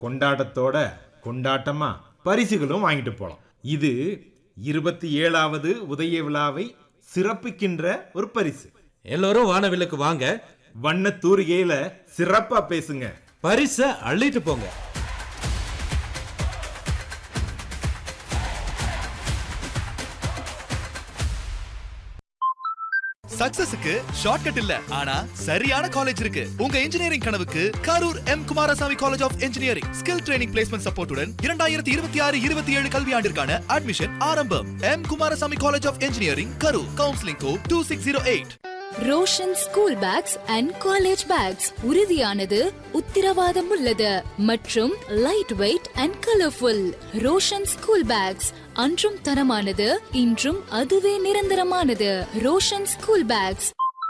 கொண்டாட்டத்தோட கொண்டாட்டமா பரிசுகளும் வாங்கிட்டு போலாம் இது இருபத்தி ஏழாவது உதய விழாவை சிறப்பிக்கின்ற ஒரு பரிசு எல்லோரும் வானவில்லுக்கு வாங்க வண்ண தூரிகையில சிறப்பா பேசுங்க பரிச அள்ளிட்டு போங்க சக்சஸுக்கு ஷார்ட்கட் இல்ல ஆனா சரியான காலேஜ் இருக்கு உங்க இன்ஜினியரிங் கனவுக்கு Karur M Kumarasamy college of engineering skill training placement சப்போர்ட்டுடன் இரண்டாயிரத்தி இருபத்தி ஆறு இருபத்தி ஏழு கல்வியாண்டிற்கான அட்மிஷன் ஆரம்பம் M Kumarasamy college of engineering Karur counselling code two six zero eight Roshan school bags and college bags உறுதியானது உத்திரவாதம் உள்ளது மற்றும் light weight and colourful Roshan school bags அன்றும் தரமானது இன்றும் அதுவே நிரந்தரமானது ரோஷன் ஸ்கூல் பேக்ஸ்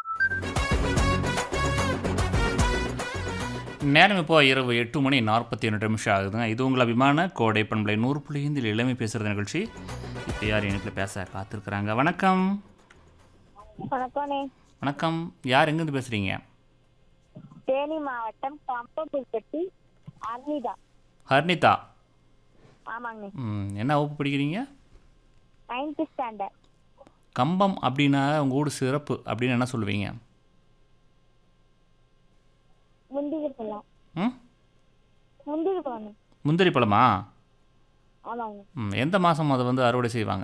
நேரம் இப்போ இரவு எட்டு மணி நாற்பத்தி ஒன்று நிமிஷம் ஆகுதுங்க இது உங்கள் அபிமான கோடை பண்பலை நூறு புள்ளி ஐந்தில் இளமை பேசுகிறது நிகழ்ச்சி இப்போ யார் இணைப்பில் பேச காத்திருக்கிறாங்க வணக்கம் வணக்கம்ண்ணே வணக்கம் யார் எங்கேருந்து பேசுகிறீங்க தேனி மாவட்டம் கம்பபுல்பட்டி அர்னிதா ஹர்னிதா ஆமாங்கண்ணே ம், என்ன வகுப்பு படிக்கிறீங்க நைன்த் ஸ்டாண்டர்ட் கம்பம் அப்படின்னா உங்கள் ஊர் சிறப்பு அப்படின்னு என்ன சொல்லுவீங்க முந்திரி பழம் ம் முந்திரி பழம் முந்திரி பழமா ஆமாங்க ம் எந்த மாதம் அதை வந்து அறுவடை செய்வாங்க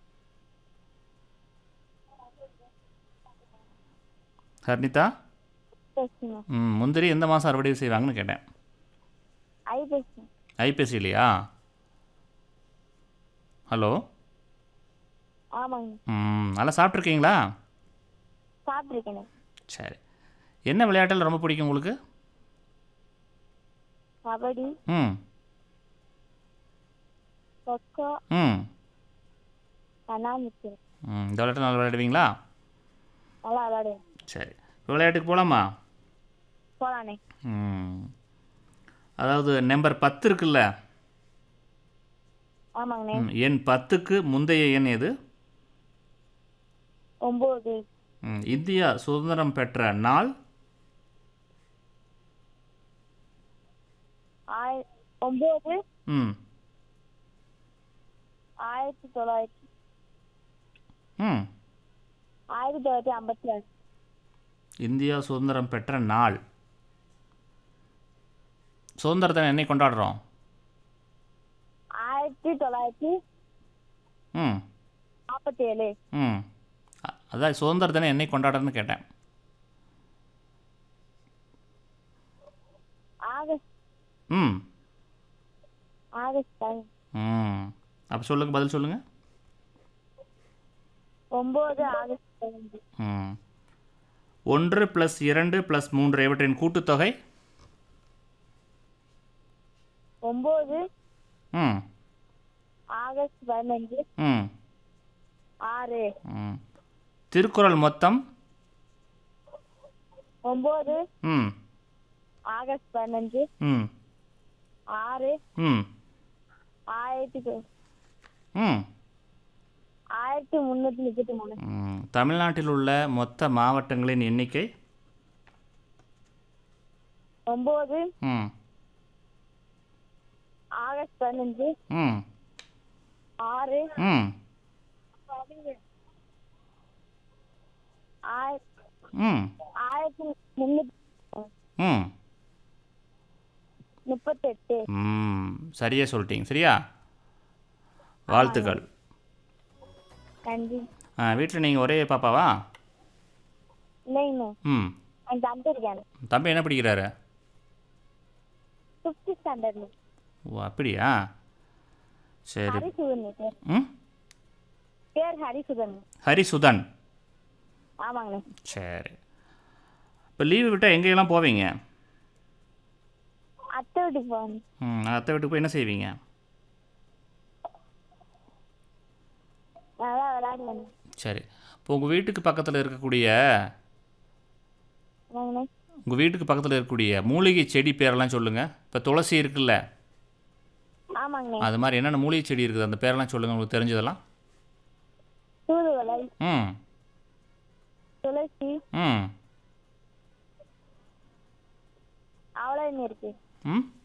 ஹர்னிதா பேசுங்க ம் முந்திரி எந்த மாதம் அறுவடை செய்வாங்கன்னு கேட்டேன் ஐ பேசுங்க ஐபிஎஸ்சி இல்லையா ஹலோ ஆமாங்க ம் நல்லா சாப்பிட்ருக்கீங்களா சாப்பிட்ருக்கேண்ணே சரி என்ன விளையாட்டில் ரொம்ப பிடிக்கும் உங்களுக்கு கபடி ம் கொக்கோ ம் கண்ணாமூச்சி ம் இந்த விளையாட்டு நல்லா விளையாடுவீங்களா நல்லா விளையாடுவேன் சரி இப்போ விளையாட்டுக்கு போகலாமா போலாண்ணே ம் அதாவது நம்பர் பத்து இருக்குல்ல ஆமாங்கண்ணே ம், எண் பத்துக்கு முந்தைய எண் எது ஒம்பது ம், இந்தியா சுதந்திரம் பெற்ற நாள் ஆய ஒம்பது ம் ஆயிரத்தி தொள்ளாயிரத்தி ம் ஆயிரத்தி தொள்ளாயிரத்தி ஐம்பத்தி ஏழு இந்தியா சுதந்திரம் பெற்ற நாள் சுதந்திரத்தை என்னை கொண்டாடுறோம் ஆயிரத்தி தொள்ளாயிரத்தி ம் நாற்பத்தி ஏழு ம் அ- அதான் சுதந்திர தினம் என்னை கொண்டாடுறதுன்னு கேட்டேன் ஆகஸ்ட் ம் ஆகஸ்ட் பதினஞ்சு. ம் அப்போ சொல்லுங்க பதில் சொல்லுங்கள் ஒம்பது ஆகஸ்ட் பதினஞ்சு ம் ஒன்று ப்ளஸ் இரண்டு ப்ளஸ் மூன்று இவற்றின் கூட்டுத்தொகை ஒம்பது ம் ஆகஸ்ட் பதினஞ்சு ம் ஆறு ம் திருக்குறள் மொத்தம் ஒம்பது ம் ஆகஸ்ட் பதினஞ்சு ம் ஆறு ம் ஆயிரத்தி தொ- ம் ஆயிரத்தி முந்நூற்றி முப்பத்தி மூணு ம். தமிழ்நாட்டில் உள்ள மொத்த மாவட்டங்களின் எண்ணிக்கை ஒம்பது ம் ஆகஸ்ட் பதினஞ்சு ம் ஆறு ம் ஆயிர- ம் ஆயிரத்தி முந்நூற்றி ம் முப்பத்தெட்டு ம் சரியா சொல்லிட்டீங்க சரியா வாழ்த்துக்கள் நன்றி வீட்டில் நீங்கள் ஒரே பாப்பாவா இல்லைங்க ம் என் தம்பி இருக்காங்க தம்பி என்ன படிக்கிறாரு ஃபிஃப்த் ஸ்டாண்டர்ட்ல ஓ அப்படியா சரி ஹரிசுதன் பேர் ம் பேர் ஹரிசுதன் ஹரிசுதன் ஆமாங்கண்ணே சரி இப்போ லீவு விட்டால் எங்கெல்லாம் போவீங்க அத்தை வீட்டுக்கு போகணும் ம் அத்தை வீட்டுக்கு போய் என்ன செய்வீங்க நல்லா விளையாடுவேன் சரி இப்போ உங்கள் வீட்டுக்கு பக்கத்தில் இருக்கக்கூடிய வாங்கண்ணே உங்கள் வீட்டுக்கு பக்கத்தில் இருக்கக்கூடிய மூலிகை செடி பேரெல்லாம் சொல்லுங்கள் இப்போ துளசி இருக்குல்ல ஆமாங்கண்ணே அது மாதிரி என்னென்ன மூலிகை செடி இருக்குது அந்த பேரெல்லாம் சொல்லுங்கள் உங்களுக்கு தெரிஞ்சதெல்லாம் தூதுவளை ம் துளசி ம் அவ்வளோ இருக்கு ம்